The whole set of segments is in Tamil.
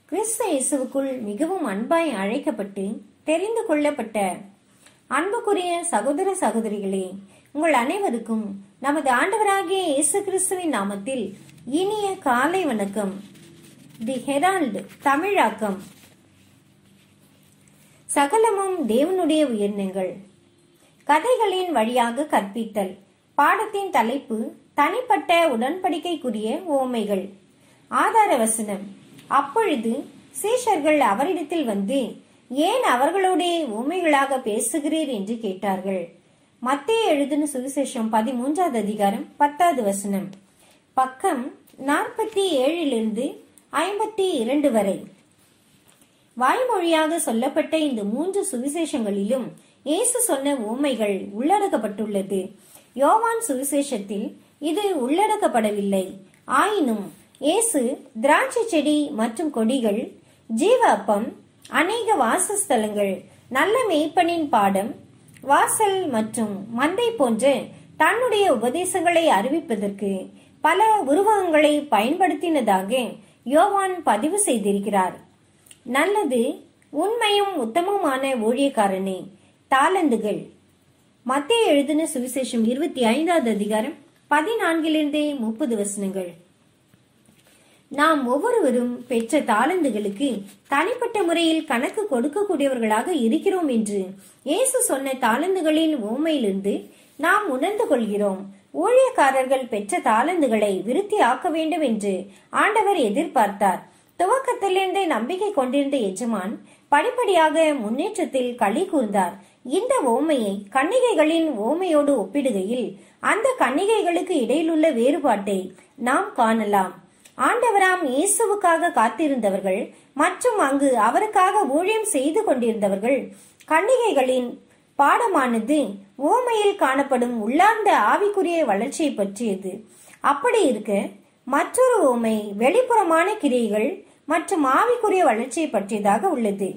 கிறிஸ்து இயேசுவுக்குள் மிகவும் அன்பாய் அழைக்கப்பட்டு தெரிந்து கொள்ளப்பட்ட அன்புக்குரிய சகோதர சகோதரிகளே உங்கள் அனைவருக்கும் நமது ஆண்டவராகிய இயேசு கிறிஸ்துவின் நாமத்தில் இனிய காலை வணக்கம் தி ஹெரால்டு தமிழாக்கம் சகலமும் தேவனுடைய உயர்ந்தங்கள் கதைகளின் வழியாக கற்பித்தல் பாடத்தின் தலைப்பு தனிப்பட்ட உடன்படிக்கைக்குரிய ஓமைகள் ஆதார வசனம் அப்பொழுது சீஷர்கள் அவரிடத்தில் வந்து ஏன் அவர்களோடே ஊமைகளாக பேசுகிறீர் என்று கேட்டார்கள் மத்திய எழுதின சுவிசேஷம் பதிமூன்றாவது அதிகாரம் பத்தாவது வசனம் பக்கம் நாற்பத்தி ஏழிலிருந்து ஐம்பத்தி இரண்டு வரை வாய்மொழியாக சொல்லப்பட்ட இந்த மூன்று சுவிசேஷங்களிலும் இயேசு சொன்ன ஊமைகள் உள்ளடக்கப்பட்டுள்ளது யோவான் சுவிசேஷத்தில் இது உள்ளடக்கப்படவில்லை ஆயினும் இயேசு திராட்சை செடி மற்றும் கொடிகள் ஜீவ அப்பம் அநேக வாசஸ்தலங்கள் நல்ல மேய்ப்பனின் பாடம் வாசல் மற்றும் மந்தை போன்ற தன்னுடைய உபதேசங்களை அறிவிப்பதற்கு பல உருவகங்களை பயன்படுத்தினதாக யோவான் பதிவு செய்திருக்கிறார் நல்லது உண்மையும் உத்தமமான ஊழியக்காரனே தாளந்துகள் மத்திய எழுதின சுவிசேஷம் இருபத்தி ஐந்தாவது அதிகாரம் பதினான்கிலிருந்தே முப்பது வசனங்கள் நாம் ஒவ்வொருவரும் பெற்ற தாளந்துகளுக்கு தனிப்பட்ட முறையில் கணக்கு கொடுக்கக்கூடியவர்களாக இருக்கிறோம் என்று இயேசு சொன்ன தாளந்துகளின் ஓமையிலிருந்து நாம் உணர்ந்து கொள்கிறோம் ஊழியக்காரர்கள் பெற்ற தாளந்துகளை விருத்தி ஆக்க வேண்டும் என்று ஆண்டவர் எதிர்பார்த்தார் துவக்கத்திலிருந்தே நம்பிக்கை கொண்டிருந்த எஜமான் படிப்படியாக முன்னேற்றத்தில் களி கூர்ந்தார் இந்த ஓமையை கன்னிகைகளின் ஓமையோடு ஒப்பிடுகையில் அந்த கன்னிகைகளுக்கு இடையிலுள்ள வேறுபாட்டை நாம் காணலாம் ஆண்டவராம் இயேசுவுக்காக காத்திருந்தவர்கள் மற்றும் அங்கு அவருக்காக ஊழியம் செய்து கொண்டிருந்தவர்கள் கன்னிகைகளின் பாடமானது ஓமையில் காணப்படும் உள்ளார்ந்த ஆவிக்குரிய வளர்ச்சியை பற்றியது அப்படி இருக்க மற்றொரு ஓமை வெளிப்புறமான கிரியைகள் மற்றும் ஆவிக்குரிய வளர்ச்சியை பற்றியதாக உள்ளது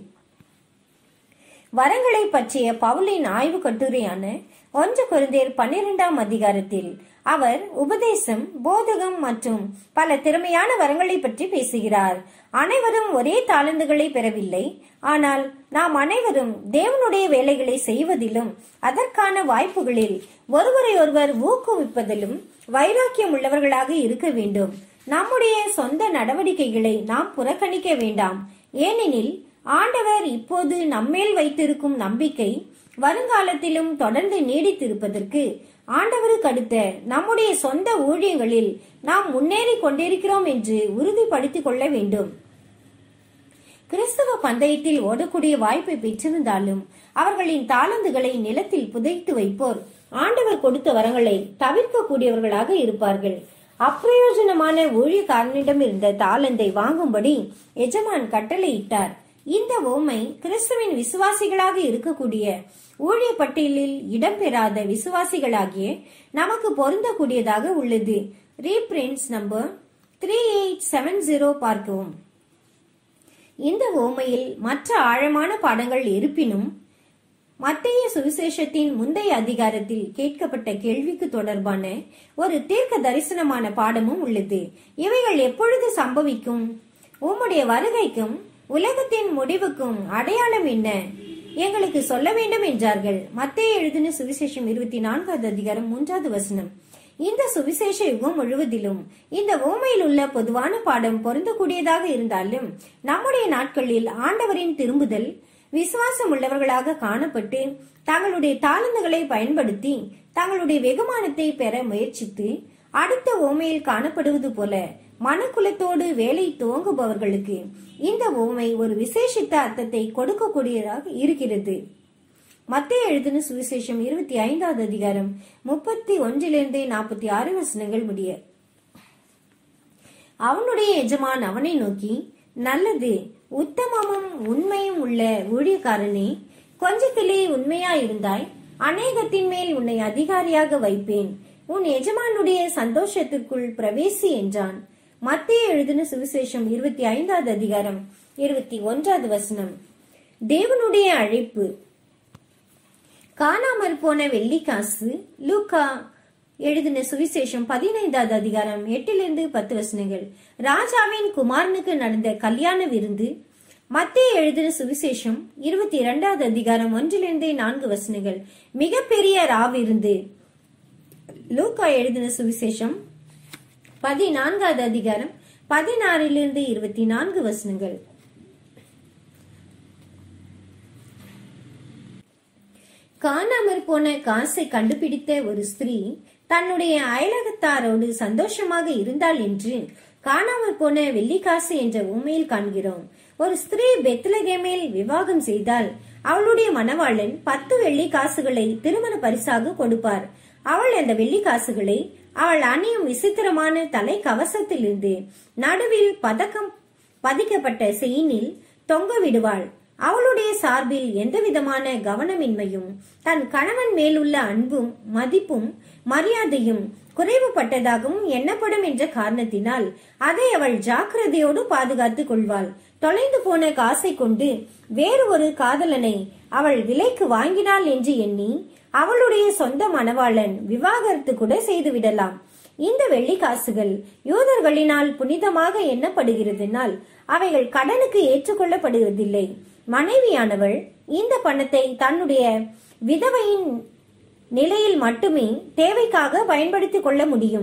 வரங்களை பற்றிய பவுலின் ஆய்வு கட்டுரையான ஒன்று குருந்தேர் பன்னிரெண்டாம் அதிகாரத்தில் அவர் உபதேசம் போதகம் மற்றும் பல திறமையான வரங்களை பற்றி பேசுகிறார் அனைவரும் ஒரே தாளந்துகளை பெறவில்லை ஆனால் நாம் அனைவரும் தேவனுடைய வேலைகளை செய்வதிலும் அதற்கான வாய்ப்புகளில் ஒருவரை ஒருவர் ஊக்குவிப்பதிலும் வைராக்கியம் உள்ளவர்களாக இருக்க வேண்டும் நம்முடைய சொந்த நடவடிக்கைகளை நாம் புறக்கணிக்க வேண்டாம் ஏனெனில் ஆண்டவர் இப்போது நம்மேல் வைத்திருக்கும் நம்பிக்கை வருங்காலத்திலும் தொடர்ந்து நீடித்திருப்பதற்கு ஆண்டவருக்கு அடுத்த நம்முடைய சொந்த ஊழியங்களில் நாம் முன்னேறி கொண்டிருக்கிறோம் என்று உறுதிப்படுத்திக் கொள்ள வேண்டும் கிறிஸ்தவ பந்தயத்தில் ஓடக்கூடிய வாய்ப்பை பெற்றிருந்தாலும் அவர்களின் தாளந்துகளை நிலத்தில் புதைத்து வைப்போர் ஆண்டவர் கொடுத்த வரங்களை தவிர்க்கக்கூடியவர்களாக இருப்பார்கள் அப்பிரயோஜனமான ஊழியக்காரனிடம் இருந்த தாளந்தை வாங்கும்படி எஜமான் கட்டளையிட்டார் இந்த ஓமை கிறிஸ்துவின் விசுவாசிகளாக இருக்கக்கூடிய ஊழிய பட்டியலில் இடம்பெறாத விசுவாசிகளாகிய நமக்கு பொருந்தக்கூடியதாக உள்ளது reprints number three eight seven zero பார்க்கவும் இந்த ஓமையில் மற்ற ஆழமான பாடங்கள் இருப்பினும் மத்திய சுவிசேஷத்தின் முந்தைய அதிகாரத்தில் கேட்கப்பட்ட கேள்விக்கு தொடர்பான ஒரு தீர்க்க தரிசனமான பாடமும் உள்ளது இவைகள் எப்பொழுது சம்பவிக்கும் உம்முடைய வருகைக்கும் உலகத்தின் முடிவுக்கும் அடையாளம் என்ன எங்களுக்கு சொல்ல வேண்டும் என்றார்கள் மத்திய எழுதின சுவிசேஷம் இருபத்தி நான்காவது அதிகாரம் மூன்றாவது வசனம் இந்த சுவிசேஷ யுகம் முழுவதிலும் இந்த ஓமையில் உள்ள பொதுவான பாடம் பொருந்தக்கூடியதாக இருந்தாலும் நம்முடைய நாட்களில் ஆண்டவரின் திரும்புதல் விசுவாசம் உள்ளவர்களாக காணப்பட்டு தங்களுடைய தாளந்துகளை பயன்படுத்தி தங்களுடைய வெகுமானத்தை பெற முயற்சித்து அடுத்த ஓமையில் காணப்படுவது போல மனக்குலத்தோடு வேலை துவங்குபவர்களுக்கு இந்த ஓமை ஒரு விசேஷித்த அர்த்தத்தை கொடுக்கக்கூடியதாக இருக்கிறது மத்திய எழுதின சுவிசேஷம் இருபத்தி ஐந்தாவது அதிகாரம் முப்பத்தி ஒன்றிலிருந்து நாற்பத்தி ஆறு வசனங்கள் முடிய அவனுடைய எஜமான் அவனை நோக்கி நல்லது உத்தமமும் உண்மையும் உள்ள ஊழியக்காரனே கொஞ்சத்திலே உண்மையா இருந்தாய் அநேகத்தின் மேல் உன்னை அதிகாரியாக வைப்பேன் உன் எஜமானுடைய சந்தோஷத்திற்குள் பிரவேசி என்றான் மத்திய எழுதின சுவிசேஷம் இருபத்தி ஐந்தாவது அதிகாரம் இருபத்தி ஒன்றாவது வசனம் தேவனுடைய அழைப்பு காணாமற் போன வெள்ளிக்காசு லூக்கா எழுதின சுவிசேஷம் பதினைந்தாவது அதிகாரம் எட்டிலிருந்து பத்து வசனங்கள் ராஜாவின் குமாரனுக்கு நடந்த கல்யாண விருந்து மத்திய எழுதின சுவிசேஷம் இருபத்தி இரண்டாவது அதிகாரம் ஒன்றிலிருந்து நான்கு வசனங்கள் மிகப்பெரிய ராவிருந்து லூக்கா எழுதின சுவிசேஷம் பதினான்காவது அதிகாரம் பதினாறிலிருந்து இருபத்தி நான்கு வசனங்கள் காணாமற் போன காசை கண்டுபிடித்த ஒரு ஸ்திரீ தன்னுடைய அயலகத்தாரோடு சந்தோஷமாக இருந்தாள் என்று காணாமற் போன வெள்ளிக்காசு என்ற உண்மையில் காண்கிறோம் ஒரு ஸ்திரீ பெத்லகேமில் விவாகம் செய்தால் அவளுடைய மணவாளன் பத்து வெள்ளி காசுகளை திருமண பரிசாக கொடுப்பார் அவள் அந்த வெள்ளி காசுகளை அவள் அணியும் விசித்திரமான தலை கவசத்திலிருந்து நடுவில் பதக்கம் பதிக்கப்பட்ட செயினில் தொங்க விடுவாள் அவளுடைய சார்பில் எந்தவிதமான கவனமின்மையும் தன் கணவன் மேலுள்ள அன்பும் மதிப்பும் மரியாதையும் குறைவுபட்டதாகவும் எண்ணப்படும் என்ற காரணத்தினால் அதை அவள் ஜாக்கிரதையோடு பாதுகாத்துக் கொள்வாள் தொலைந்து போன காசை கொண்டு வேறு ஒரு காதலனை அவள் விலைக்கு வாங்கினாள் என்று எண்ணி அவளுடைய சொந்த மணவாளன் விவாகரத்து கூட செய்துவிடலாம் இந்த வெள்ளி காசுகள் யூதர்களினால் புனிதமாக எண்ணப்படுகிறதுனால் அவைகள் கடனுக்கு ஏற்றுக்கொள்ளப்படுவதில்லை மனைவியானவள் இந்த பணத்தை தன்னுடைய விதவையின் நிலையில் மட்டுமே தேவைக்காக பயன்படுத்திக் கொள்ள முடியும்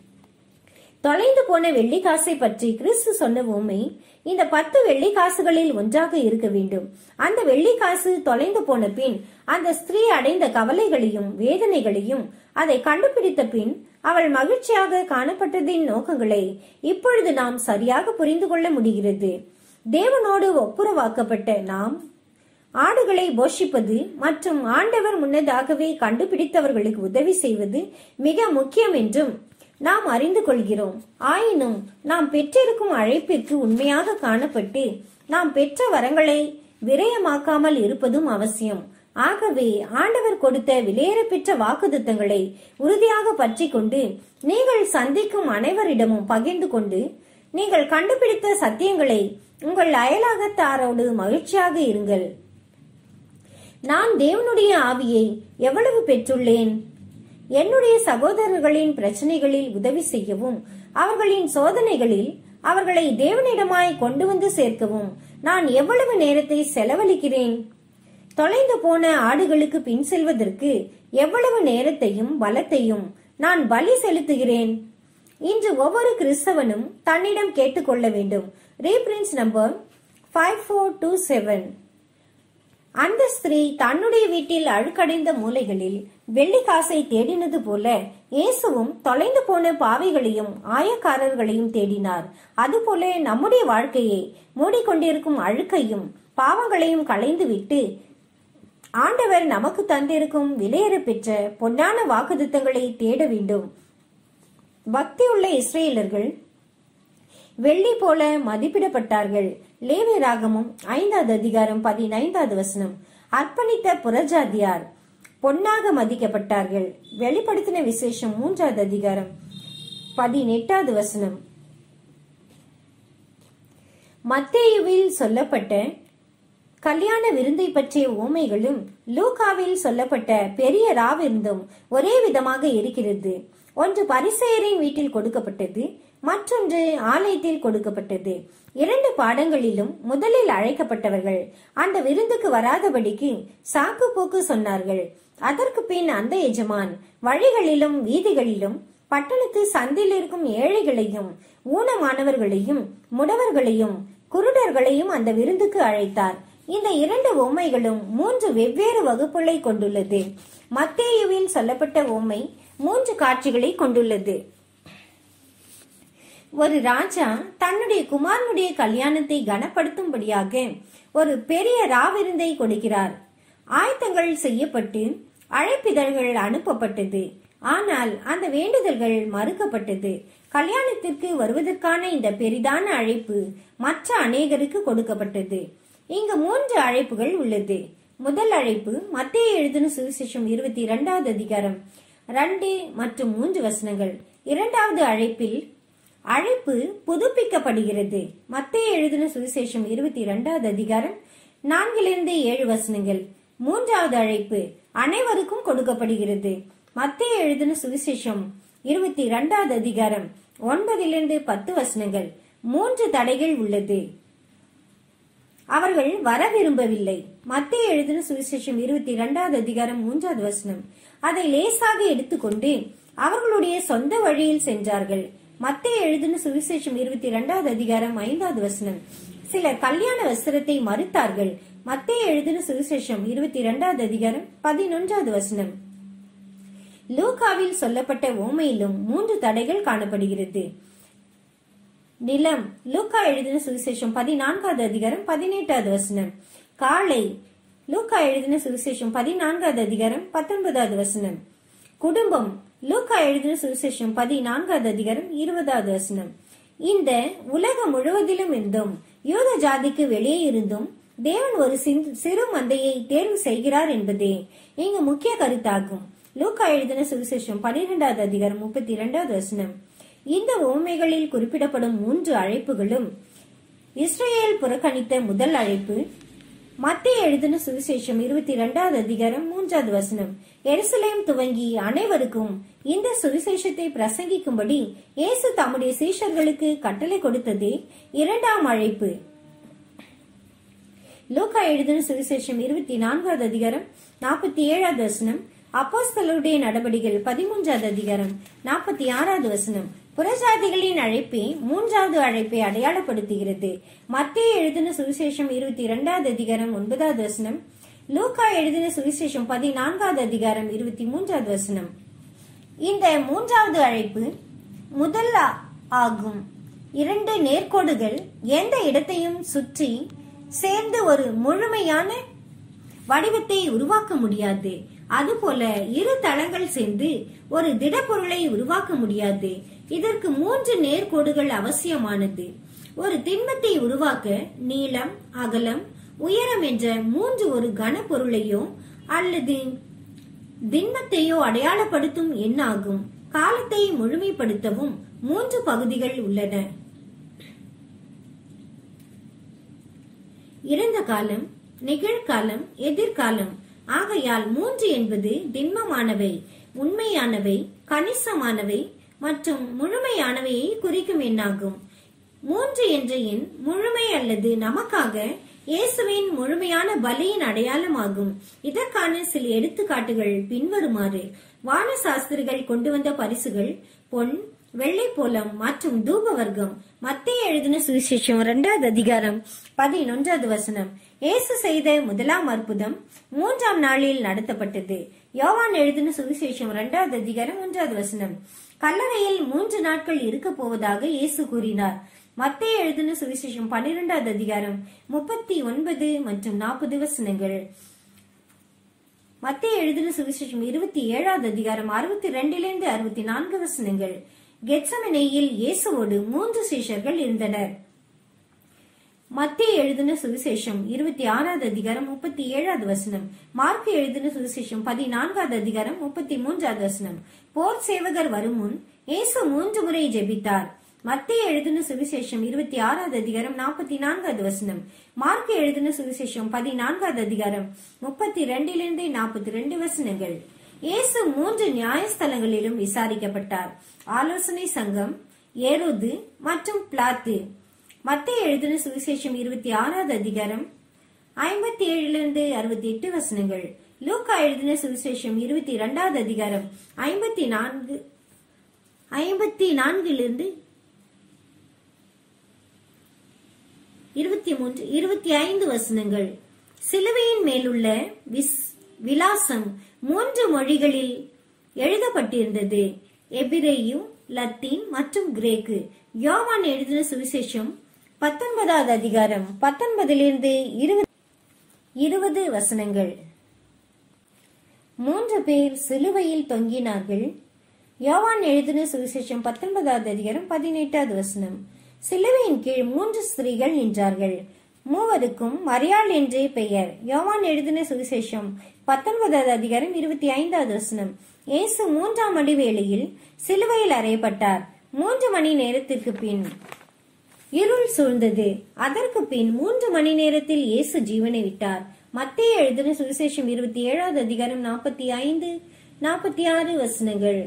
தொலைந்து போன வெள்ளி காசை பற்றி கிறிஸ்து சொன்ன உண்மை இந்த பத்து வெள்ளி காசுகளில் ஒன்றாக இருக்க வேண்டும் அந்த வெள்ளி காசு தொலைந்து போன பின் அந்த ஸ்திரீ அடைந்த கவலைகளையும் வேதனைகளையும் அதை கண்டுபிடித்த பின் அவள் மகிழ்ச்சியாக காணப்பட்டதின் நோக்கங்களை இப்பொழுது நாம் சரியாக புரிந்து கொள்ள முடிகிறது தேவனோடு ஒப்புரவாக்கப்பட்ட நாம் ஆடுகளை போஷிப்பது மற்றும் ஆண்டவர் முன்னதாகவே கண்டுபிடித்தவர்களுக்கு உதவி செய்வது மிக முக்கியம் என்றும் நாம் அறிந்து கொள்கிறோம் ஆயினும் நாம் பெற்றிருக்கும் அழைப்பிற்கு உண்மையாக காணப்பட்டு நாம் பெற்ற வரங்களை விரயமாக்காமல் இருப்பதும் அவசியம் ஆகவே ஆண்டவர் கொடுத்த விலையேற பெற்ற வாக்குத்தங்களை உறுதியாக பற்றி கொண்டு நீங்கள் சந்திக்கும் அனைவரிடமும் பகிர்ந்து கொண்டு நீங்கள் கண்டுபிடித்த சத்தியங்களை உங்கள் அயலாகத்தாரோடு மகிழ்ச்சியாக இருங்கள் நான் தேவனுடைய ஆவியை எவ்வளவு பெற்றுள்ளேன் என்னுடைய சகோதரர்களின் பிரச்சனைகளில் உதவி செய்யவும் அவர்களின் சோதனைகளில் அவர்களை தேவனிடமாய் கொண்டு வந்து சேர்க்கவும் நான் எவ்வளவு நேரத்தை செலவழிக்கிறேன் தொலைந்து போன ஆடுகளுக்கு பின் செல்வதற்கு எவ்வளவு நேரத்தையும் பலத்தையும் நான் பலி செலுத்துகிறேன் இன்று ஒவ்வொரு கிறிஸ்தவனும் தன்னிடம் கேட்டுக்கொள்ள வேண்டும் reprints number five four two seven அந்த ஸ்திரீ தன்னுடைய வீட்டில் அழுக்கடைந்த மூலைகளில் வெள்ளி காசை தேடினது போல இயேசுவும் தொலைந்து போன பாவைகளையும் ஆயக்காரர்களையும் தேடினார் அதுபோல நம்முடைய வாழ்க்கையை மூடிக்கொண்டிருக்கும் அழுக்கையும் பாவங்களையும் களைந்துவிட்டு ஆண்டவர் நமக்கு தந்திருக்கும் விலையேற பெற்ற பொன்னான வாக்குத்தங்களை தேட வேண்டும் பக்தியுள்ள இஸ்ரேலர்கள் வெள்ளி போல மதிப்பிடப்பட்டார்கள் லேவி ராகமும் ஐந்தாவது அதிகாரம் பதினைந்தாவது வசனம் அர்ப்பணித்த புறஜாதியார் பொன்னாக மதிக்கப்பட்டார்கள் வெளிப்படுத்தின விசேஷம் மூன்றாவது அதிகாரம் பதினெட்டாவது வசனம் மத்தேயுவில் சொல்லப்பட்ட கல்யாண விருந்தை பற்றிய ஊமைகளும் லூகாவில் சொல்லப்பட்ட பெரிய ராவிருந்தும் ஒரே விதமாக இருக்கிறது ஒன்று பரிசெயரின் வீட்டில் கொடுக்கப்பட்டது மற்றொன்று ஆலயத்தில் கொடுக்கப்பட்டது இரண்டு பாடங்களிலும் முதலில் அழைக்கப்பட்டவர்கள் அந்த விருந்துக்கு வராதபடிக்கு சாக்கு போக்கு சொன்னார்கள் அதற்கு பின் அந்த எஜமான் வழிகளிலும் வீதிகளிலும் பட்டணத்து சந்தில் இருக்கும் ஏழைகளையும் ஊனமானவர்களையும் முடவர்களையும் குருடர்களையும் அந்த விருந்துக்கு அழைத்தார் இந்த இரண்டு உண்மைகளும் மூன்று வெவ்வேறு வகுப்புகளை கொண்டுள்ளது மத்தேயுவில் சொல்லப்பட்ட உண்மை மூன்று காட்சிகளை கொண்டுள்ளது ஒரு ராஜா தன்னுடைய குமாரனுடைய கல்யாணத்தை கனப்படுத்தும்படியாக ஒரு பெரிய ராவிருந்தை கொடுக்கிறார் ஆயத்தங்கள் செய்யப்பட்டு அழைப்பிதழ்கள் அனுப்பப்பட்டது ஆனால் அந்த வேண்டுதல்கள் மறுக்கப்பட்டது கல்யாணத்திற்கு வருவதற்கான இந்த பெரிதான அழைப்பு மற்ற அநேகருக்கு கொடுக்கப்பட்டது இங்கு மூன்று அழைப்புகள் உள்ளது முதல் அழைப்பு மத்திய எழுதின சுவிசேஷம் இருபத்தி இரண்டாவது அதிகாரம் ரெண்டு மற்றும் மூன்று வசனங்கள் இரண்டாவது அழைப்பில் அழைப்பு புதுப்பிக்கப்படுகிறது மத்திய எழுதின சுவிசேஷம் இருபத்தி இரண்டாவது அதிகாரம் நான்கிலிருந்து ஏழு வசனங்கள் மூன்றாவது அழைப்பு அனைவருக்கும் கொடுக்கப்படுகிறது மத்திய எழுதின சுவிசேஷம் இருபத்தி இரண்டாவது அதிகாரம் ஒன்பதிலிருந்து பத்து வசனங்கள் மூன்று தடைகள் உள்ளது அவர்கள் வர விரும்பவில்லை மத்திய எழுதின சுவிசேஷம் இருபத்தி இரண்டாவது அதிகாரம் மூன்றாவது வசனம் அதை லேசாக எடுத்துக்கொண்டு அவர்களுடைய சொந்த வழியில் சென்றார்கள் மத்திய எழுதின சுவிசேஷம் இருபத்தி இரண்டாவது அதிகாரம் ஐந்தாவது வசனம் சிலர் கல்யாண வஸ்திரத்தை மறுத்தார்கள் மத்திய எழுதின சுவிசேஷம் இருபத்தி இரண்டாவது அதிகாரம் பதினொன்றாவது வசனம் லூகாவில் சொல்லப்பட்ட ஓமையிலும் மூன்று தடைகள் காணப்படுகிறது நிலம் லூக்கா எழுதின சுவிசேஷம் பதினான்காவது அதிகாரம் பதினெட்டாவது வசனம் காளை லூக்கா எழுதின சுவிசேஷம் பதினான்காவது அதிகாரம் பத்தொன்பதாவது வசனம் குடும்பம் லூக்கா எழுதின சுவிசேஷம் பதினான்காவது அதிகாரம் இருபதாவது வசனம் இந்த உலகம் முழுவதிலும் இருந்தும் யூத ஜாதிக்கு வெளியே இருந்தும் தேவன் ஒரு சிந்து- சிறு மந்தையை தேர்வு செய்கிறார் என்பதே இங்கு முக்கிய கருத்தாகும் லூக்கா எழுதின சுவிசேஷம் பனிரெண்டாவது அதிகாரம் முப்பத்தி இரண்டாவது வசனம் இந்த உவமைகளில் குறிப்பிடப்படும் மூன்று அழைப்புகளும் இஸ்ரேல் புறக்கணித்த முதல் அழைப்பு மத்திய எழுதின சுவிசேஷம் இருபத்தி இரண்டாவது அதிகாரம் மூன்றாவது வசனம் எருசலேம் துவங்கி அனைவருக்கும் இந்த சுவிசேஷத்தை பிரசங்கிக்கும்படி இயேசு தம்முடைய சீஷர்களுக்கு கட்டளை கொடுத்ததே இரண்டாம் அழைப்பு லூக்கா எழுதின சுவிசேஷம் இருபத்தி நான்காவது அதிகாரம் நாற்பத்தி ஏழாவது வசனம் அப்போஸ்தலருடைய நடவடிக்கைகள் பதிமூன்றாவது அதிகாரம் நாற்பத்தி ஆறாவது வசனம் புறஜாதிகளின் அழைப்பே மூன்றாவது அழைப்பை அடையாளப்படுத்துகிறது மத்திய எழுதின சுவிசேஷம் இருபத்தி இரண்டாவது அதிகாரம் ஒன்பதாவது வசனம் லூக்கா எழுதின சுவிசேஷம் பதினான்காவது அதிகாரம் இருபத்தி மூன்றாவது வசனம் இந்த மூன்றாவது அழைப்பு முதல் ஆ- ஆகும் இரண்டு நேர்கோடுகள் எந்த இடத்தையும் சுற்றி சேர்ந்து ஒரு முழுமையான வடிவத்தை உருவாக்க முடியாது அதுபோல இரு தளங்கள் சேர்ந்து ஒரு திடப்பொருளை உருவாக்க முடியாது இதற்கு மூன்று நேர்கோடுகள் அவசியமானது ஒரு திண்மத்தை உருவாக்க நீளம் அகலம் உயரம் என்ற மூன்று ஒரு கனப்பொருளையோ அல்லது திண்மத்தையோ அடையாளப்படுத்தும் எண்ணாகும் காலத்தை முழுமைப்படுத்தவும் மூன்று பகுதிகள் உள்ளன இறந்த காலம் நிகழ்காலம் எதிர்காலம் ஆகையால் மூன்று என்பது திண்மமானவை உண்மையானவை கணிசமானவை மற்றும் முழுமையானவையை குறிக்கும் எண்ணாகும் மூன்று என்ற எண் முழுமை அல்லது நமக்காக இயேசுவின் முழுமையான பலியின் அடையாளமாகும் இதற்கான சில எடுத்துக்காட்டுகள் பின்வருமாறு வான சாஸ்திரிகள் கொண்டு வந்த பரிசுகள் பொன் வெள்ளை போலம் மற்றும் தூப வர்க்கம் மத்திய எழுதின சுவிசேஷம் இரண்டாவது அதிகாரம் பதினொன்றாவது வசனம் இயேசு செய்த முதலாம் அற்புதம் மூன்றாம் நாளில் நடத்தப்பட்டது யோவான் எழுதின சுவிசேஷம் இரண்டாவது அதிகாரம் ஒன்றாவது வசனம் கல்லறையில் மூன்று நாட்கள் இருக்க போவதாக இயேசு கூறினார் மத்திய எழுதின சுவிசேஷம் பன்னிரெண்டாவது அதிகாரம் முப்பத்தி ஒன்பது மற்றும் நாற்பது வசனங்கள் மத்திய எழுதின சுவிசேஷம் இருபத்தி ஏழாவது அதிகாரம் அறுபத்தி ரெண்டிலிருந்து அறுபத்தி நான்கு வசனங்கள் கெட்சமனேயில் இயேசுவோடு மூன்று சீஷர்கள் இருந்தனர் மத்திய எழுதின சுவிசேஷம் இருபத்தி ஆறாவது அதிகாரம் முப்பத்தி ஏழாவது வசனம் மார்க்கு எழுதின சுவிசேஷம் பதினான்காவது அதிகாரம் முப்பத்தி மூன்றாவது வசனம் போர் சேவகர் வரும் முன் இயேசு மூன்று முறை ஜெபித்தார் மத்திய எழுதின சுவிசேஷம் இருபத்தி ஆறாவது அதிகாரம் நாற்பத்தி நான்காவது வசனம் மார்க்கு எழுதின சுவிசேஷம் பதினான்காவது அதிகாரம் முப்பத்தி ரெண்டிலிருந்து நாற்பத்தி ரெண்டு வசனங்கள் இயேசு மூன்று நியாயஸ்தலங்களிலும் விசாரிக்கப்பட்டார் ஆலோசனை சங்கம் ஏரோது மற்றும் பிளாத்து மத்திய எழுதின சுவிசேஷம் இருபத்தி ஆறாவது அதிகாரம் ஐம்பத்தி ஏழுலிருந்து அறுபத்தி எட்டு வசனங்கள் லூக்கா எழுதின சுவிசேஷம் இருபத்தி இரண்டாவது அதிகாரம் ஐம்பத்தி நான்கு ஐம்பத்தி நான்கிலிருந்து இருபத்தி மூன்று இருபத்தி ஐந்து வசனங்கள் சிலுவையின் மேலுள்ள விஸ் விலாசம் மூன்று மொழிகளில் எழுதப்பட்டிருந்தது எபிரேயு லத்தீன் மற்றும் கிரேக்கு யோவான் எழுதின சுவிசேஷம் பத்தொன்பதாவது அதிகாரம் பத்தொன்பதிலிருந்து இருபது இருபது வசனங்கள் மூன்று பேர் சிலுவையில் தொங்கினார்கள் யோவான் எழுதின சுவிசேஷம் பத்தொன்பதாவது அதிகாரம் பதினெட்டாவது வசனம் சிலுவையின் கீழ் மூன்று ஸ்திரீகள் நின்றார்கள் மூவருக்கும் மரியாள் என்றே பெயர் யோவான் எழுதின சுவிசேஷம் பத்தொன்பதாவது அதிகாரம் இருபத்தி ஐந்தாவது வசனம் இயேசு மூன்றாம் மணி வேளையில் சிலுவையில் அறையப்பட்டார் மூன்று மணி நேரத்திற்கு பின் இருள் சூழ்ந்தது அதற்கு பின் மூன்று மணி நேரத்தில் இயேசு ஜீவனை விட்டார் மத்திய எழுதின சுவிசேஷம் இருபத்தி ஏழாவது அதிகாரம் நாற்பத்தி ஐந்து நாற்பத்தி ஆறு வசனங்கள்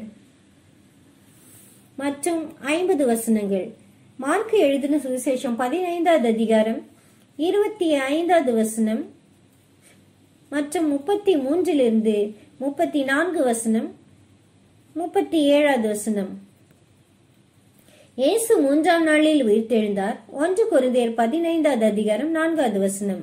மற்றும் ஐம்பது வசனங்கள் மார்க்கு எழுதின சுவிசேஷம் பதினைந்தாவது அதிகாரம் இருபத்தி ஐந்தாவது வசனம் மற்றும் முப்பத்தி மூன்றிலிருந்து முப்பத்தி நான்கு வசனம் முப்பத்தி ஏழாவது வசனம் இயேசு மூன்றாம் நாளில் உயிர்த்தெழுந்தார் ஒன்று கொரிந்தியர் பதினைந்தாவது அதிகாரம் நான்காவது வசனம்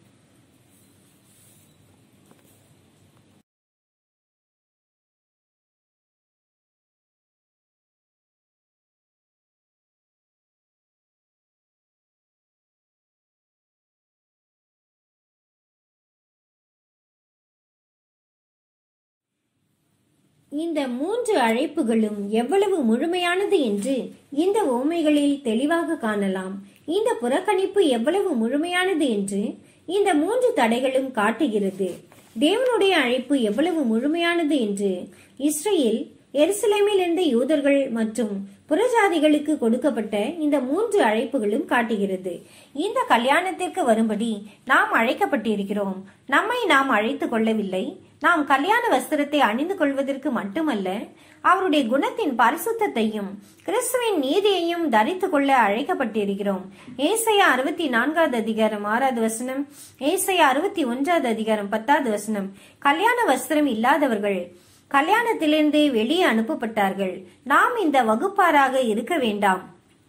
இந்த மூன்று அழைப்புகளும் எவ்வளவு முழுமையானது என்று இந்த ஓமைகளில் தெளிவாக காணலாம் இந்த புறக்கணிப்பு எவ்வளவு முழுமையானது என்று இந்த மூன்று தடைகளும் காட்டுகிறது தேவனுடைய அழைப்பு எவ்வளவு முழுமையானது என்று இஸ்ரேல் எருசலேமில் இருந்த யூதர்கள் மற்றும் புறஜாதிகளுக்கு கொடுக்கப்பட்ட இந்த மூன்று அழைப்புகளும் காட்டுகிறது இந்த கல்யாணத்திற்கு வரும்படி நாம் அழைக்கப்பட்டிருக்கிறோம் நம்மை நாம் அழைத்துக் கொள்ளவில்லை நாம் கல்யாண வஸ்திரத்தை அணிந்து கொள்வதற்கு மட்டுமல்ல அவருடைய குணத்தின் பரிசுத்தையும் கிறிஸ்துவின் நீதியையும் தரித்துக் கொள்ள அழைக்கப்பட்டிருக்கிறோம் ஏசையா அறுபத்தி நான்காவது அதிகாரம் ஆறாவது வசனம் ஏசையா அறுபத்தி ஒன்றாவது அதிகாரம் பத்தாவது வசனம் கல்யாண வஸ்திரம் இல்லாதவர்கள் கல்யாணத்திலிருந்து வெளியே அனுப்பப்பட்டார்கள் நாம் இந்த வகுப்பாராக இருக்க வேண்டாம்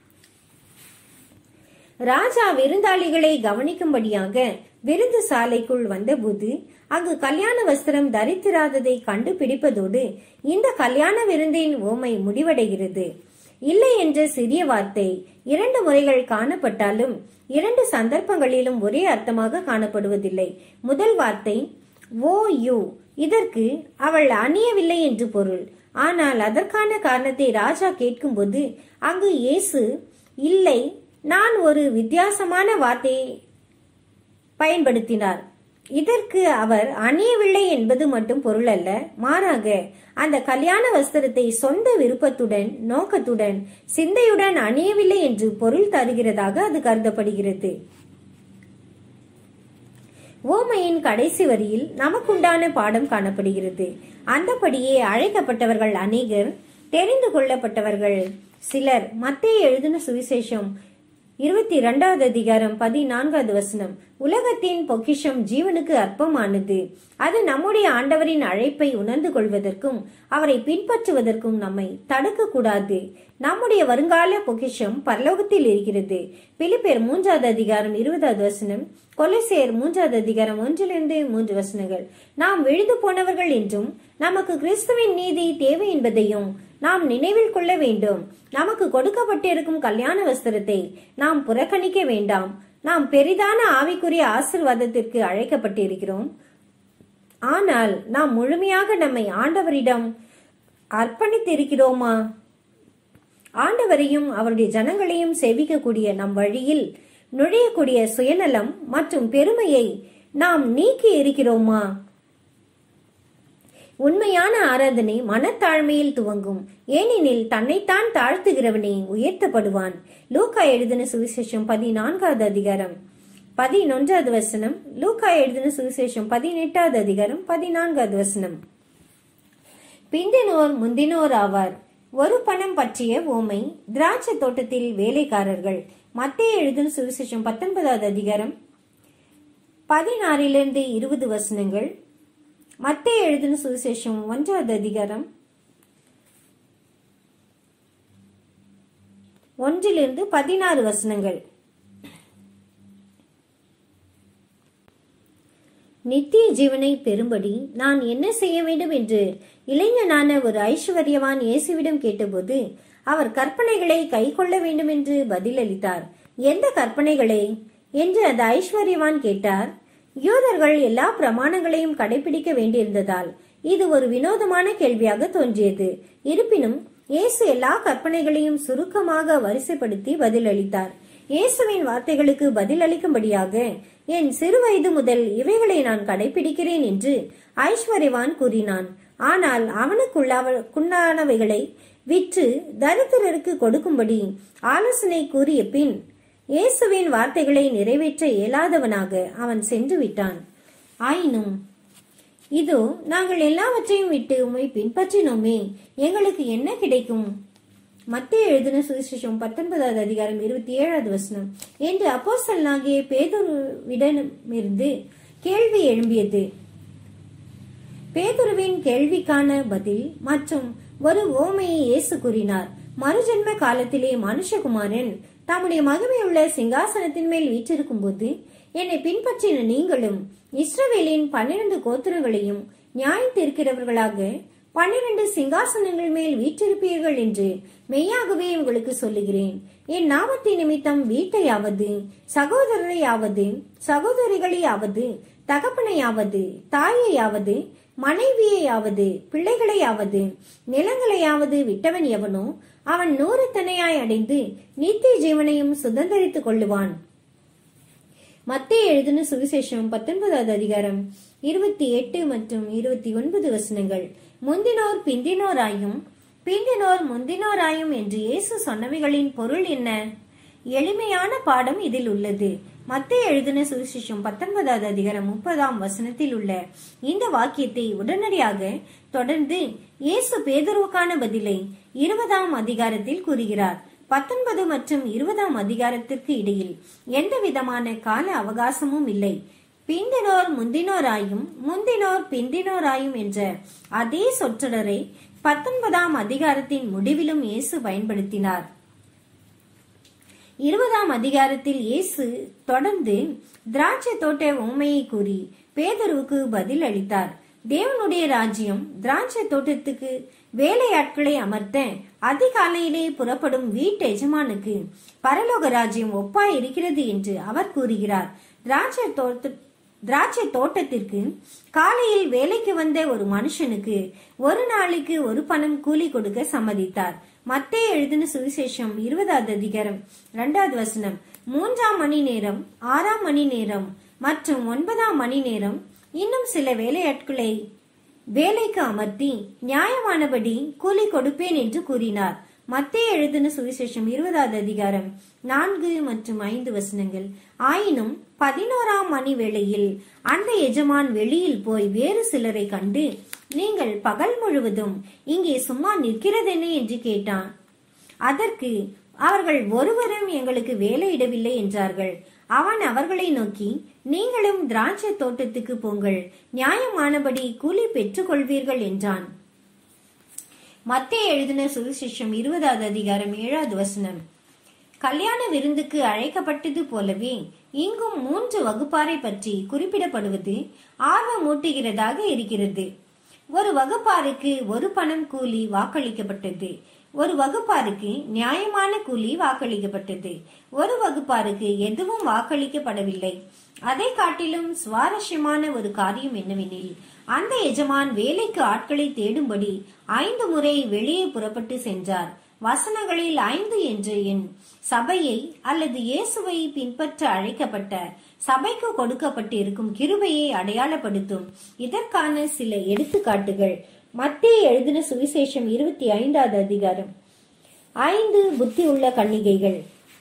ராஜா விருந்தாளிகளை கவனிக்கும்படியாக விருந்து சாலைக்குள் வந்தபோது அங்கு கல்யாண வஸ்திரம் தரித்திராததை கண்டுபிடிப்பதோடு இந்த கல்யாண விருந்தின் ஓமை முடிவடைகிறது இல்லை என்ற சிறிய வார்த்தை இரண்டு முறைகள் காணப்பட்டாலும் இரண்டு சந்தர்ப்பங்களிலும் ஒரே அர்த்தமாக காணப்படுவதில்லை முதல் வார்த்தை ஓ யூ இதற்கு அவள் அணியவில்லை என்று பொருள் ஆனால் அதற்கான காரணத்தை ராஜா கேட்கும்போது அங்கு இயேசு இல்லை நான் ஒரு வித்தியாசமான வார்த்தையை பயன்படுத்தினார் இதற்கு அவர் அணியவில்லை என்பது மட்டும் பொருள் அல்ல மாறாக அந்த கல்யாண வஸ்திரத்தை சொந்த விருப்பத்துடன் நோக்கத்துடன் சிந்தையுடன் அணியவில்லை என்று பொருள் தருகிறதாக அது கருதப்படுகிறது ஓமையின் கடைசி வரியில் நமக்குண்டான பாடம் காணப்படுகிறது அந்தபடியே அழைக்கப்பட்டவர்கள் அநேகர் தெரிந்து கொள்ளப்பட்டவர்கள் சிலர் மத்திய எழுதின சுவிசேஷம் இருபத்தி இரண்டாவது அதிகாரம் பதினான்காவது வசனம் உலகத்தின் பொக்கிஷம் ஜீவனுக்கு அற்பமானது அது நம்முடைய ஆண்டவரின் அழைப்பை உணர்ந்து கொள்வதற்கும் அவரை பின்பற்றுவதற்கும் நம்மை தடுக்க கூடாது நம்முடைய வருங்கால பொக்கிஷம் பரலோகத்தில் இருக்கிறது பிலிப்பேர் மூன்றாவது அதிகாரம் இருபதாவது வசனம் கொலைசேர் மூன்றாவது அதிகாரம் ஒன்றிலிருந்து மூன்று வசனங்கள் நாம் விழுந்து போனவர்கள் என்றும் நமக்கு கிறிஸ்துவின் நீதி தேவை என்பதையும் நாம் நினைவில் கொள்ள வேண்டும் நமக்கு கொடுக்கப்பட்டிருக்கும் கல்யாண வஸ்திரத்தை நாம் புறக்கணிக்க வேண்டாம் நாம் பெரிதான ஆவிக்குரிய ஆசிர்வாதத்திற்கு அழைக்கப்பட்டிருக்கிறோம் ஆனால் நாம் முழுமையாக நம்மை ஆண்டவரிடம் அர்ப்பணித்திருக்கிறோமா ஆண்டவரையும் அவருடைய ஜனங்களையும் சேவிக்கக்கூடிய நம் வழியில் நுழையக்கூடிய சுயநலம் மற்றும் பெருமையை நாம் நீக்கி இருக்கிறோமா உண்மையான ஆராதனை மனத்தாழ்மையில் துவங்கும் ஏனெனில் தன்னைத்தான் தாழ்த்துகிறவனே உயர்த்தப்படுவான் லூக்கா எழுதின சுவிசேஷம் பதினான்காவது அதிகாரம் பதினொன்றாவது வசனம் லூக்கா எழுதின சுவிசேஷம் பதினெட்டாவது அதிகாரம் பதினான்காவது வசனம் பிந்தினோர் முந்தினோர் ஆவார் ஒரு பணம் பற்றிய ஓமை திராட்சை தோட்டத்தில் வேலைக்காரர்கள் மத்திய எழுதின சுவிசேஷம் பத்தொன்பதாவது அதிகாரம் பதினாறிலிருந்து இருபது வசனங்கள் மத்திய எழுதின சுவிசேஷம் ஒன்றாவது அதிகாரம் ஒன்றிலிருந்து பதினாறு வசனங்கள் நித்திய ஜீவனை பெறும்படி நான் என்ன செய்ய வேண்டும் என்று இளைஞனான ஒரு ஐஸ்வர்யவான் இயேசுவிடம் கேட்டபோது அவர் கற்பனைகளை கை கொள்ள வேண்டும் என்று பதிலளித்தார் எந்த கற்பனைகளை என்று அந்த ஐஸ்வர்யவான் கேட்டார் யூதர்கள் எல்லா பிரமாணங்களையும் கடைபிடிக்க வேண்டியிருந்ததால் இது ஒரு வினோதமான கேள்வியாக தோன்றியது இருப்பினும் இயேசு எல்லா கற்பனைகளையும் சுருக்கமாக வரிசைப்படுத்தி பதிலளித்தார் இயேசுவின் வார்த்தைகளுக்கு பதிலளிக்கும்படியாக என் சிறுவயது முதல் இவைகளை நான் கடைபிடிக்கிறேன் என்று ஐஸ்வர்யவான் கூறினான் ஆனால் அவனுக்குள்ளானவைகளை விற்று தரித்திரருக்கு கொடுக்கும்படி ஆலோசனை கூறிய பின் இயேசுவின் வார்த்தைகளை நிறைவேற்ற இயலாதவனாக அவன் சென்று விட்டான் ஆயினும் இதோ நாங்கள் எல்லாவற்றையும் விட்டு உம்மை பின்பற்றினோமே எங்களுக்கு என்ன கிடைக்கும் மத்திய எழுதின சுவிசேஷம் பத்தொன்பதாவது அதிகாரம் இருபத்தி ஏழாவது வசனம் என்று அப்போஸ்தலனாகிய பேதுருவிடமிருந்து கேள்வி எழும்பியது பேதுருவின் கேள்விக்கான பதில் மற்றும் ஒரு ஓமையை இயேசு கூறினார் மறுஜென்ம காலத்திலே மனுஷகுமாரன் தம்முடைய மகிமையுள்ள சிங்காசனத்தின் மேல் வீற்றிருக்கும் போது என்னை பின்பற்றின நீங்களும் இஸ்ரவேலின் பன்னிரண்டு கோத்திரங்களையும் நியாயம் தீர்க்கிறவர்களாக பன்னிரண்டு சிங்காசனங்கள் மேல் வீற்றிருப்பீர்கள் என்று மெய்யாகவே உங்களுக்கு சொல்லுகிறேன் என் நாமத்தின் நிமித்தம் வீட்டையாவது சகோதரரையாவது சகோதரிகளையாவது தகப்பனையாவது தாயையாவது மனைவியையாவது பிள்ளைகளையாவது நிலங்களையாவது விட்டவன் எவனோ அவன் நூறு தனையாய் அடைந்து நித்திய ஜீவனையும் சுதந்திரித்துக் கொள்ளுவான் மத்திய எழுதின சுவிசேஷம் பத்தொன்பதாவது அதிகாரம் இருபத்தி எட்டு மற்றும் இருபத்தி ஒன்பது வசனங்கள் முந்தினோர் பிந்தினோராயும் பிந்தினோர் முந்தினோராயும் என்று இயேசு சொன்னவைகளின் பொருள் என்ன எளிமையான பாடம் இதில் உள்ளது மத்திய எழுதின சுவிசேஷம் பத்தொன்பதாவது அதிகாரம் முப்பதாம் வசனத்தில் உள்ள இந்த வாக்கியத்தை உடனடியாக தொடர்ந்து இயேசு பேதுருவுக்கான பதிலை இருபதாம் அதிகாரத்தில் கூறுகிறார் பத்தொன்பது மற்றும் இருபதாம் அதிகாரத்திற்கு இடையில் எந்த விதமான கால அவகாசமும் இல்லை பிந்தினோர் முந்தினோராயும் முந்தினோர் பிந்தினோராயும் என்ற அதே சொற்றொடரை பத்தொன்பதாம் அதிகாரத்தின் முடிவிலும் இயேசு பயன்படுத்தினார் இருபதாம் அதிகாரத்தில் இயேசு தொடர்ந்து திராட்சை தோட்ட உண்மையை கூறி பேதருவுக்கு பதில் அளித்தார் தேவனுடைய ராஜ்யம் திராட்சை தோட்டத்துக்கு வேலையாட்களை அமர்த்த அதிகாலையிலே புறப்படும் வீட்டு எஜமானுக்கு பரலோக ராஜ்யம் ஒப்பாய் இருக்கிறது என்று அவர் கூறுகிறார் திராட்சை தோட்ட திராட்சை தோட்டத்திற்கு காலையில் வேலைக்கு வந்த ஒரு மனுஷனுக்கு ஒரு நாளைக்கு ஒரு பணம் கூலி கொடுக்க சம்மதித்தார் மத்தேய எழுதின சுவிசேஷம் இருபதாவது அதிகாரம் இரண்டாவது வசனம் மூன்றாம் மணி நேரம் ஆறாம் மணி நேரம் மற்றும் ஒன்பதாம் மணி நேரம் இன்னும் சில வேலையாட்களை வேலைக்கு அமர்த்தி நியாயமானபடி கூலி கொடுப்பேன் என்று கூறினார் மத்திய எழுதின சுவிசேஷம் இருபதாவது அதிகாரம் நான்கு மற்றும் ஐந்து வசனங்கள் ஆயினும் பதினோராம் மணி வேளையில் அந்த எஜமான் வெளியில் போய் வேறு சிலரை கண்டு நீங்கள் பகல் முழுவதும் இங்கே சும்மா நிற்கிறதென்ன என்று கேட்டான் அதற்கு அவர்கள் ஒருவரும் எங்களுக்கு வேலையிடவில்லை என்றார்கள் அவன் அவர்களை நோக்கி நீங்களும் திராட்சை தோட்டத்துக்கு போங்கள் நியாயமானபடி கூலி பெற்றுக் கொள்வீர்கள் என்றான் மத்திய எழுதின சுவிசேஷம் இருபதாவது அதிகாரம் ஏழாவது வசனம் கல்யாண விருந்துக்கு அழைக்கப்பட்டது போலவே இங்கும் மூன்று வகுப்பாரை பற்றி குறிப்பிடப்படுவது ஆர்வமூட்டுகிறதாக இருக்கிறது ஒரு வகுப்பாருக்கு ஒரு பணம் கூலி வாக்களிக்கப்பட்டது ஒரு வகுப்பாருக்கு நியாயமான கூலி வாக்களிக்கப்பட்டது ஒரு வகுப்பாருக்கு எதுவும் வாக்களிக்கப்படவில்லை அதை காட்டிலும் சுவாரஸ்யமான ஒரு காரியம் என்னவெனில் அந்த எஜமான் வேலைக்கு ஆட்களை தேடும்படி ஐந்து முறை வெளியே புறப்பட்டு சென்றார் வசனங்களில் ஐந்து என்ற எண் சபையை அல்லது இயேசுவை பின்பற்ற அழைக்கப்பட்ட சபைக்கு கொடுக்கப்பட்டிருக்கும் கிருபையை அடையாளப்படுத்தும் இதற்கான சில எடுத்துக்காட்டுகள் மத்திய எழுதின சுவிசேஷம் இருபத்தி ஐந்தாவது அதிகாரம் ஐந்து புத்தி உள்ள கன்னிகைகள்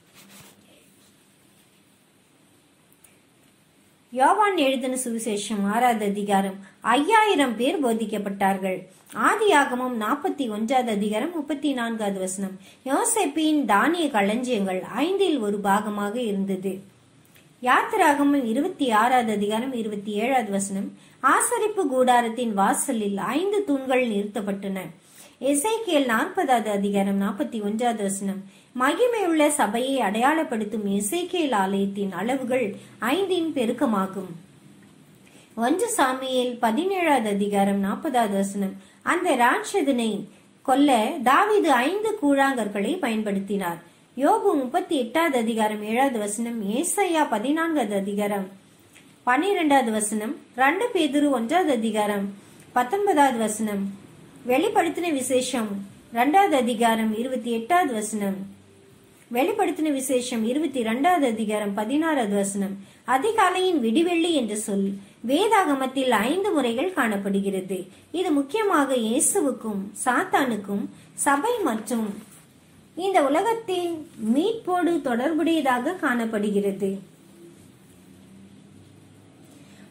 யோவான் எழுதின சுவிசேஷம் ஆறாவது அதிகாரம் ஐயாயிரம் பேர் போதிக்கப்பட்டார்கள் ஆதியாகமம் நாற்பத்தி ஒன்றாவது அதிகாரம் முப்பத்தி நான்காவது வசனம் யோசேப்பின் தானிய களஞ்சியங்கள் ஐந்தில் ஒரு பாகமாக இருந்தது யாத்திராகமம் இருபத்தி ஆறாவது அதிகாரம் இருபத்தி ஏழாவது வசனம் ஆசரிப்பு கூடாரத்தின் வாசலில் ஐந்து தூண்கள் நிறுத்தப்பட்டன எசைக்கியல் நாற்பதாவது அதிகாரம் நாற்பத்தி ஒன்றாவது வசனம் மகிமையுள்ள சபையை அடையாளப்படுத்தும் எசைக்கியல் ஆலயத்தின் அளவுகள் ஐந்தின் பெருக்கமாகும் ஒன்று சாமியில் பதினேழாவது அதிகாரம் நாற்பதாவது வசனம் அந்த ராட்சதனை கொல்ல தாவீது ஐந்து கூழாங்கற்களை பயன்படுத்தினார் யோபு முப்பத்தி எட்டாவது அதிகாரம் ஏழாவது வசனம் ஏசையா பதினான்காவது அதிகாரம் பன்னிரெண்டாவது வசனம் ரெண்டு பேதுரு ஒன்றாவது அதிகாரம் பத்தொன்பதாவது வசனம் வெளிப்படுத்தின விசேஷம் இரண்டாவது அதிகாரம் இருபத்தி எட்டாவது வசனம் வெளிப்படுத்தின விசேஷம் இருபத்தி இரண்டாவது அதிகாரம் பதினாறாவது வசனம் அதிகாலையின் விடிவெள்ளி என்ற சொல் வேதாகமத்தில் ஐந்து முறைகள் காணப்படுகிறது இது முக்கியமாக இயேசுவுக்கும் சாத்தானுக்கும் சபை மற்றும் இந்த உலகத்தின் மீட்போடு தொடர்புடையதாக காணப்படுகிறது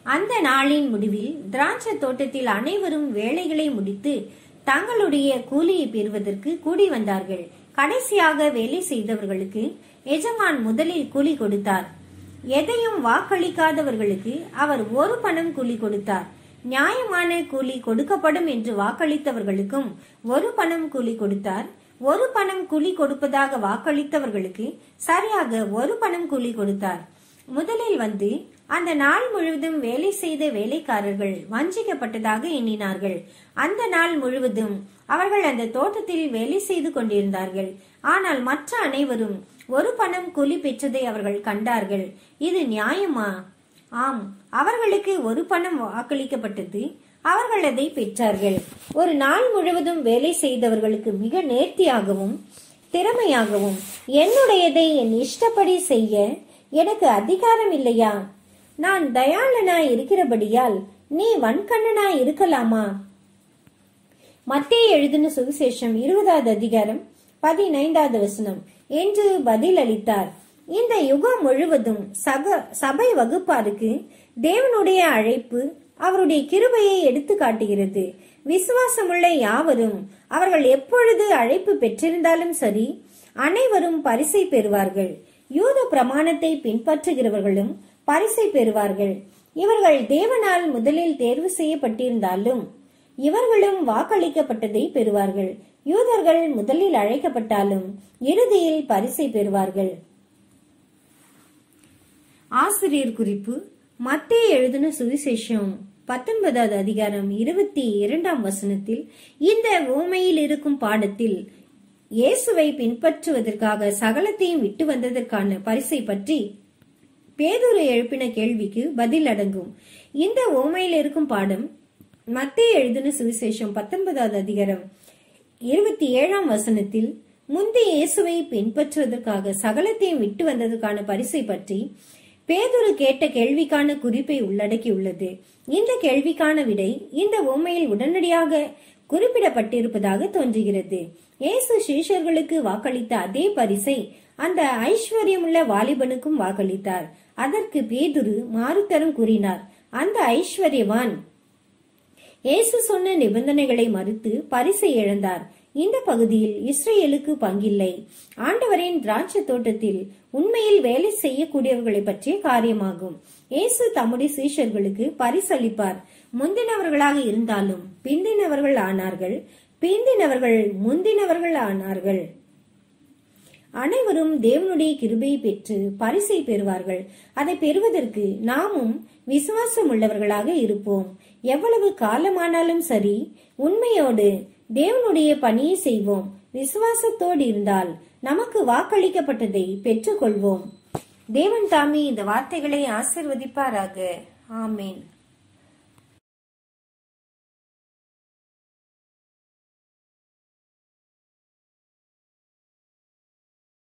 அந்த நாளின் முடிவில் திராட்சை தோட்டத்தில் அனைவரும் வேலைகளை முடித்து தங்களுடைய கூலியை பெறுவதற்கு கூடி வந்தார்கள் கடைசியாக வேலை செய்தவர்களுக்கு எஜமான் முதலில் கூலி கொடுத்தார் எதையும் வாக்களிக்காதவர்களுக்கு அவர் ஒரு பணம் கூலி கொடுத்தார் நியாயமான கூலி கொடுக்கப்படும் என்று வாக்களித்தவர்களுக்கும் ஒரு பணம் கூலி கொடுத்தார் ஒரு பணம் கூலி கொடுப்பதாக வாக்களித்தவர்களுக்கு சரியாக ஒரு பணம் கூலி கொடுத்தார் முதலில் வந்து அந்த நாள் முழுவதும் வேலை செய்த வேலைக்காரர்கள் வஞ்சிக்கப்பட்டதாக எண்ணினார்கள் அந்த நாள் முழுவதும் அவர்கள் அந்த தோட்டத்தில் வேலை செய்து கொண்டிருந்தார்கள் ஆனால் மற்ற அனைவரும் ஒரு பணம் கூலி பெற்றதை அவர்கள் கண்டார்கள் இது நியாயமா ஆம் அவர்களுக்கு ஒரு பணம் வாக்களிக்கப்பட்டது அவர்கள் அதை பெற்றார்கள் ஒரு நாள் முழுவதும் வேலை செய்தவர்களுக்கு மிக நேர்த்தியாகவும் திறமையாகவும் என்னுடையதை என் இஷ்டப்படி செய்ய எனக்கு அதிகாரம் இல்லையா நான் தயாளனாய் இருக்கிறபடியால் நீ வன்கண்ணனாய் இருக்கலாமா மத்திய எழுதின சுவிசேஷம் இருபதாவது அதிகாரம் பதினைந்தாவது வசனம் என்று பதில் அளித்தார் இந்த யுகம் முழுவதும் சக சபை வகுப்பாருக்கு தேவனுடைய அழைப்பு அவருடைய கிருபையை எடுத்து காட்டுகிறது விசுவாசமுள்ள யாவரும் அவர்கள் எப்பொழுது அழைப்பு பெற்றிருந்தாலும் சரி அனைவரும் பரிசை பெறுவார்கள் யூத பிரமாணத்தை பின்பற்றுகிறவர்களும் பரிசை பெறுவார்கள் இவர்கள் தேவனால் முதலில் தேர்வு செய்யப்பட்டிருந்தாலும் இவர்களும் வாக்களிக்கப்பட்டதை பெறுவார்கள் யூதர்கள் முதலில் அழைக்கப்பட்டாலும் இறுதியில் பரிசை பெறுவார்கள் ஆசிரியர் குறிப்பு மத்திய எழுதின சுவிசேஷம் பத்தொன்பதாவது அதிகாரம் இருபத்தி இரண்டாம் வசனத்தில் இந்த ஓமையில் இருக்கும் பாடத்தில் இயேசுவை பின்பற்றுவதற்காக சகலத்தையும் விட்டு வந்ததற்கான பரிசை பற்றி பேதுரு எழுப்பின கேள்விக்கு பதில் அடங்கும் இந்த ஓமையில் இருக்கும் பாடம் மத்திய எழுதின சுவிசேஷம் பத்தொன்பதாவது அதிகாரம் இருபத்தி ஏழாம் வசனத்தில் முந்தி இயேசுவை பின்பற்றுவதற்காக சகலத்தையும் விட்டு வந்ததற்கான பரிசை பற்றி பேதுரு கேட்ட கேள்விக்கான குறிப்பை உள்ளடக்கியுள்ளது இந்த கேள்விக்கான விடை இந்த உண்மையில் உடனடியாக குறிப்பிடப்பட்டிருப்பதாக தோன்றுகிறது இயேசு சீஷர்களுக்கு வாக்களித்த அதே பரிசை அந்த ஐஸ்வர்யமுள்ள வாலிபனுக்கும் வாக்களித்தார் அதற்கு பேதுரு மாறுத்தரம் கூறினார் அந்த ஐஸ்வர்யவான் இயேசு சொன்ன நிபந்தனைகளை மறுத்து பரிசை இழந்தார் இந்த பகுதியில் இஸ்ரேலுக்கு பங்கில்லை ஆண்டவரின் திராட்சை தோட்டத்தில் உண்மையில் வேலை செய்யக்கூடியவர்களை பற்றிய காரியமாகும் இயேசு தம்முடைய சீஷர்களுக்கு பரிசளிப்பார் முந்தினவர்களாக இருந்தாலும் பிந்தினவர்கள் ஆனார்கள் பிந்தினவர்கள் முந்தினவர்கள் ஆனார்கள் அனைவரும் தேவனுடைய கிருபையை பெற்று பரிசை பெறுவார்கள் அதை பெறுவதற்கு நாமும் விசுவாசம் உள்ளவர்களாக இருப்போம் எவ்வளவு காலமானாலும் சரி உண்மையோடு தேவனுடைய பணியை செய்வோம் விசுவாசத்தோடு இருந்தால் நமக்கு வாக்களிக்கப்பட்டதை பெற்றுக்கொள்வோம் தேவன் தாமே இந்த வார்த்தைகளை ஆசிர்வதிப்பாராக ஆமேன்